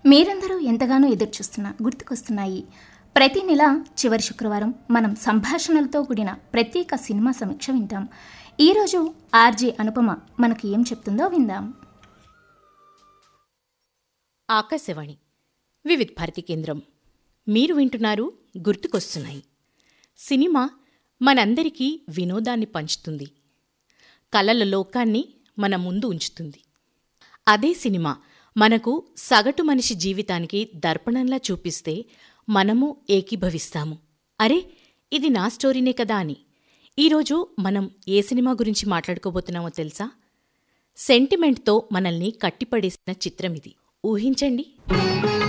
మీరందరూ ఎంతగానో ఎదురుచూస్తున్న గుర్తుకొస్తున్నాయి ప్రతి నెల చివరి శుక్రవారం మనం సంభాషణలతో కూడిన ప్రత్యేక సినిమా సమీక్ష వింటాం ఈరోజు ఆర్జే అనుపమ మనకు ఏం చెప్తుందో విందాం ఆకాశవాణి వివిధ్ భారతి కేంద్రం మీరు వింటున్నారు గుర్తుకొస్తున్నాయి సినిమా మనందరికీ వినోదాన్ని పంచుతుంది కలల లోకాన్ని మన ముందు ఉంచుతుంది అదే సినిమా మనకు సగటు మనిషి జీవితానికి దర్పణంలా చూపిస్తే మనము ఏకీభవిస్తాము అరే ఇది నా స్టోరీనే కదా అని ఈరోజు మనం ఏ సినిమా గురించి మాట్లాడుకోబోతున్నామో తెలుసా సెంటిమెంట్తో మనల్ని కట్టిపడేసిన చిత్రం ఇది ఊహించండి